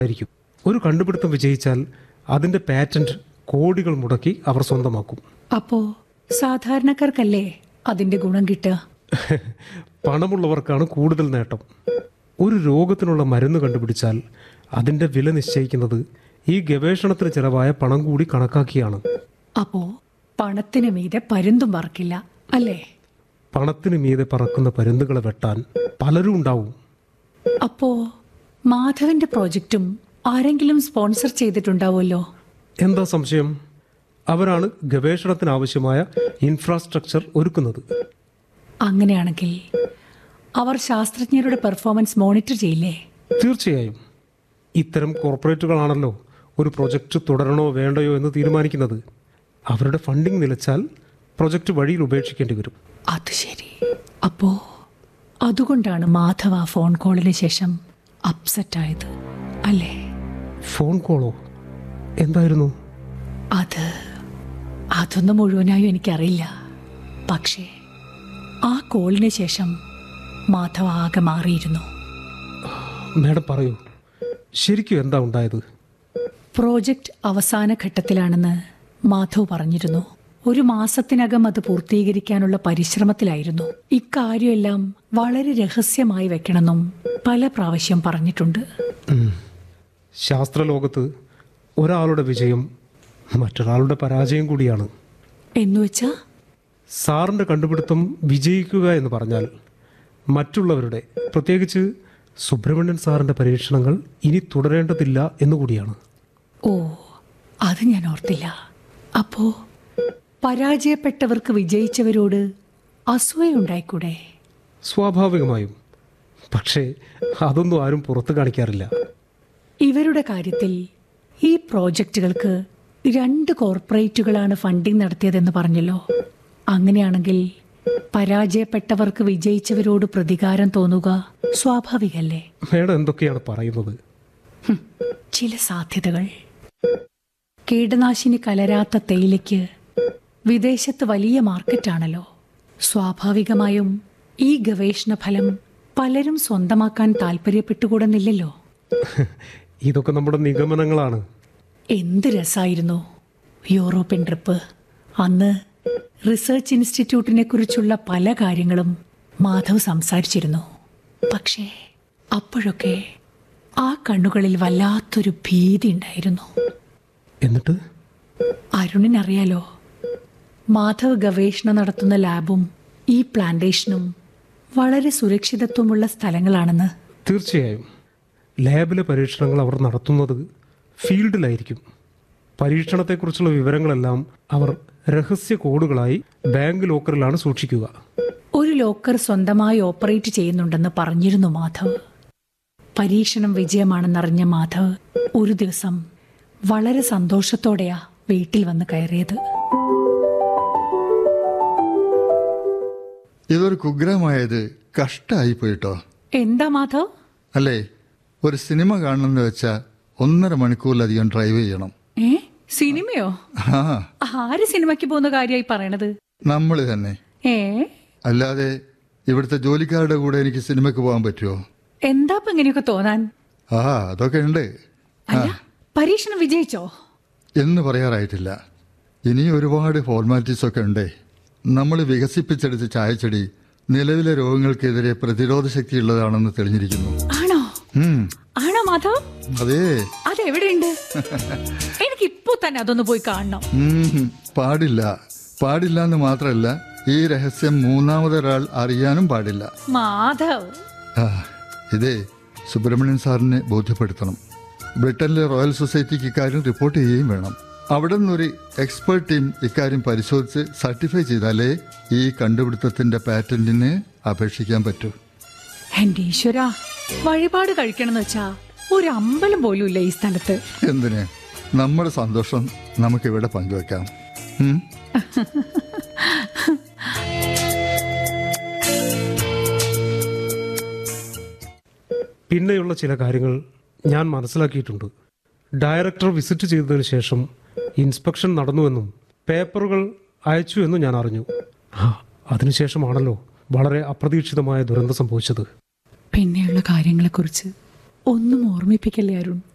ആയിരിക്കും ഒരു കണ്ടുപിടുത്തം വിജയിച്ചാൽ അതിന്റെ പാറ്റന്റ് കോടികൾ മുടക്കി അവർ സ്വന്തമാക്കും അപ്പോ സാധാരണക്കാർക്കല്ലേ അതിന്റെ ഗുണം കിട്ടുക പണമുള്ളവർക്കാണ് കൂടുതൽ നേട്ടം ഒരു രോഗത്തിനുള്ള മരുന്ന് കണ്ടുപിടിച്ചാൽ അതിന്റെ വില നിശ്ചയിക്കുന്നത് ഈ ഗവേഷണത്തിന് ചിലവായ പണം കൂടി കണക്കാക്കിയാണ് അപ്പോ പണത്തിന് മീതെ പരുന്തും പറക്കില്ല അല്ലേ പണത്തിന് മീതെ പറക്കുന്ന പരുന്തുകളെ വെട്ടാൻ പലരും ഉണ്ടാവും അപ്പോ മാധവന്റെ പ്രോജക്റ്റും ആരെങ്കിലും സ്പോൺസർ ചെയ്തിട്ടുണ്ടാവുമല്ലോ എന്താ സംശയം അവരാണ് ഗവേഷണത്തിന് ആവശ്യമായ ഇൻഫ്രാസ്ട്രക്ചർ ഒരുക്കുന്നത് അങ്ങനെയാണെങ്കിൽ അവർ ശാസ്ത്രജ്ഞരുടെ പെർഫോമൻസ് മോണിറ്റർ ചെയ്യില്ലേ തീർച്ചയായും ഇത്തരം കോർപ്പറേറ്റുകളാണല്ലോ ഒരു പ്രൊജക്റ്റ് തുടരണോ വേണ്ടയോ എന്ന് തീരുമാനിക്കുന്നത് അവരുടെ ഫണ്ടിംഗ് നിലച്ചാൽ പ്രൊജക്റ്റ് വഴിയിൽ ഉപേക്ഷിക്കേണ്ടി വരും അത് ശരി അപ്പോ അതുകൊണ്ടാണ് മാധവ ആ ഫോൺ കോളിന് ശേഷം അപ്സെറ്റ് ആയത് അല്ലേ ഫോൺ കോളോ എന്തായിരുന്നു അത് അതൊന്നും മുഴുവനായും എനിക്കറിയില്ല പക്ഷേ ആ കോളിന് ശേഷം മാധവ ആകെ മാറിയിരുന്നു മാഡം പറയൂ ശരിക്കും എന്താ ഉണ്ടായത് പ്രോജക്റ്റ് അവസാന ഘട്ടത്തിലാണെന്ന് മാധവ് പറഞ്ഞിരുന്നു ഒരു മാസത്തിനകം അത് പൂർത്തീകരിക്കാനുള്ള പരിശ്രമത്തിലായിരുന്നു ഇക്കാര്യമെല്ലാം വളരെ രഹസ്യമായി വെക്കണമെന്നും പല പ്രാവശ്യം പറഞ്ഞിട്ടുണ്ട് ഉം. ശാസ്ത്രലോകത്ത് ഒരാളുടെ വിജയം മറ്റൊരാളുടെ പരാജയം കൂടിയാണ് എന്നുവെച്ചാ സാറിൻ്റെ കണ്ടുപിടുത്തം വിജയിക്കുക എന്ന് പറഞ്ഞാൽ മറ്റുള്ളവരുടെ പ്രത്യേകിച്ച് സുബ്രഹ്മണ്യൻ സാറിൻ്റെ പരീക്ഷണങ്ങൾ ഇനി തുടരേണ്ടതില്ല എന്നുകൂടിയാണ് ഓ അത് ഞാൻ ഓർത്തില്ല അപ്പോ പരാജയപ്പെട്ടവർക്ക് വിജയിച്ചവരോട് അസൂയുണ്ടായിക്കൂടെ സ്വാഭാവികമായും പക്ഷേ അതൊന്നും ആരും പുറത്ത് കാണിക്കാറില്ല ഇവരുടെ കാര്യത്തിൽ ഈ പ്രോജക്റ്റുകൾക്ക് രണ്ട് കോർപ്പറേറ്റുകളാണ് ഫണ്ടിംഗ് നടത്തിയതെന്ന് പറഞ്ഞല്ലോ അങ്ങനെയാണെങ്കിൽ പരാജയപ്പെട്ടവർക്ക് വിജയിച്ചവരോട് പ്രതികാരം തോന്നുക സ്വാഭാവികല്ലേ മേഡം എന്തൊക്കെയാണ് പറയുന്നത് ഹും, ചില സാധ്യതകൾ കീടനാശിനി കലരാത്ത തേയിലയ്ക്ക് വിദേശത്ത് വലിയ മാർക്കറ്റാണല്ലോ സ്വാഭാവികമായും ഈ ഗവേഷണ ഫലം പലരും സ്വന്തമാക്കാൻ താല്പര്യപ്പെട്ടുകൂടുന്നില്ലല്ലോ ഇതൊക്കെ നമ്മുടെ നിഗമനങ്ങളാണ് എന്ത് രസായിരുന്നു യൂറോപ്യൻ ട്രിപ്പ് അന്ന് റിസർച്ച് ഇൻസ്റ്റിറ്റ്യൂട്ടിനെ കുറിച്ചുള്ള പല കാര്യങ്ങളും മാധവ് സംസാരിച്ചിരുന്നു പക്ഷേ അപ്പോഴൊക്കെ ആ കണ്ണുകളിൽ വല്ലാത്തൊരു ഭീതി ഉണ്ടായിരുന്നു എന്നിട്ട് അരുണിനറിയാലോ മാധവ് ഗവേഷണം നടത്തുന്ന ലാബും ഈ പ്ലാന്റേഷനും വളരെ സുരക്ഷിതത്വമുള്ള സ്ഥലങ്ങളാണെന്ന് തീർച്ചയായും ലാബിലെ പരീക്ഷണങ്ങൾ അവർ നടത്തുന്നത് ഫീൽഡിലായിരിക്കും പരീക്ഷണത്തെക്കുറിച്ചുള്ള വിവരങ്ങളെല്ലാം അവർ രഹസ്യ കോഡുകളായി ബാങ്ക് ലോക്കറിലാണ് സൂക്ഷിക്കുക ഒരു ലോക്കർ സ്വന്തമായി ഓപ്പറേറ്റ് ചെയ്യുന്നുണ്ടെന്ന് പറഞ്ഞിരുന്നു മാധവ് പരീക്ഷണം വിജയമാണെന്നറിഞ്ഞ മാധവ് ഒരു ദിവസം വളരെ സന്തോഷത്തോടെയാ വീട്ടിൽ വന്ന് കയറിയത് ഇതൊരു കുഗ്രഹമായത് കഷ്ടമായി പോയിട്ടോ എന്താ മാധവ് അല്ലേ ഒരു സിനിമ കാണണമെന്ന് വെച്ചാൽ ഒന്നര മണിക്കൂറിലധികം ഡ്രൈവ് ചെയ്യണം ഏ സിനിമയോ ആ ആര് സിനിമയ്ക്ക് പോകുന്ന കാര്യമായി പറയണത് നമ്മൾ തന്നെ ഏ അല്ലാതെ ഇവിടുത്തെ ജോലിക്കാരുടെ കൂടെ എനിക്ക് സിനിമയ്ക്ക് പോകാൻ പറ്റുമോ എന്താ ഇപ്പൊ ഇങ്ങനെയൊക്കെ തോന്നാൻ ആ അതൊക്കെ ഉണ്ട് അല്ല പരീക്ഷണം വിജയിച്ചോ എന്ന് പറയാറായിട്ടില്ല ഇനി ഒരുപാട് ഫോർമാലിറ്റീസ് ഒക്കെ ഉണ്ടേ നമ്മൾ വികസിപ്പിച്ചെടുത്ത ചായച്ചെടി നിലവിലെ രോഗങ്ങൾക്കെതിരെ പ്രതിരോധ ശക്തിയുള്ളതാണെന്ന് തെളിഞ്ഞിരിക്കുന്നു ആണോ ഉം, ആണോ മാധവ് അതേ അതെവിടെയുണ്ട് എനിക്ക് ഇപ്പൊ തന്നെ അതൊന്ന് പോയി കാണണം ഉം, പാടില്ല പാടില്ല എന്ന് മാത്രമല്ല ഈ രഹസ്യം മൂന്നാമതൊരാൾ അറിയാനും പാടില്ല മാധവ് ആ, ഇതേ സുബ്രഹ്മണ്യൻ സാറിനെ ബോധ്യപ്പെടുത്തണം ബ്രിട്ടനിലെ റോയൽ സൊസൈറ്റിക്ക് ഇക്കാര്യം റിപ്പോർട്ട് ചെയ്യുകയും വേണം അവിടെ നിന്നൊരു എക്സ്പേർട്ട് ടീം ഇക്കാര്യം പരിശോധിച്ച് സർട്ടിഫൈ ചെയ്താലേ ഈ കണ്ടുപിടുത്തത്തിന്റെ പാറ്റന്റിന് അപേക്ഷിക്കാൻ പറ്റൂ എന്റെ ഈശ്വര വഴിപാട് കഴിക്കണമെന്ന് വെച്ചാ ഒരു അമ്പലം പോലും ഇല്ല ഈ സ്ഥലത്ത് എന്തിന് നമ്മുടെ സന്തോഷം നമുക്കിവിടെ പങ്കുവെക്കാം ഉം? പിന്നെയുള്ള ചില കാര്യങ്ങൾ ഞാൻ മനസ്സിലാക്കിയിട്ടുണ്ട് ഡയറക്ടർ വിസിറ്റ് ചെയ്തതിനു ശേഷം ഇൻസ്പെക്ഷൻ നടന്നുവെന്നും പേപ്പറുകൾ അയച്ചു എന്നും ഞാൻ അറിഞ്ഞു ആ അതിനുശേഷമാണല്ലോ വളരെ അപ്രതീക്ഷിതമായ ദുരന്തം സംഭവിച്ചത് പിന്നെയുള്ള കാര്യങ്ങളെക്കുറിച്ച് ഒന്നും ഓർമ്മിപ്പിക്കല്ലേ അരുൺ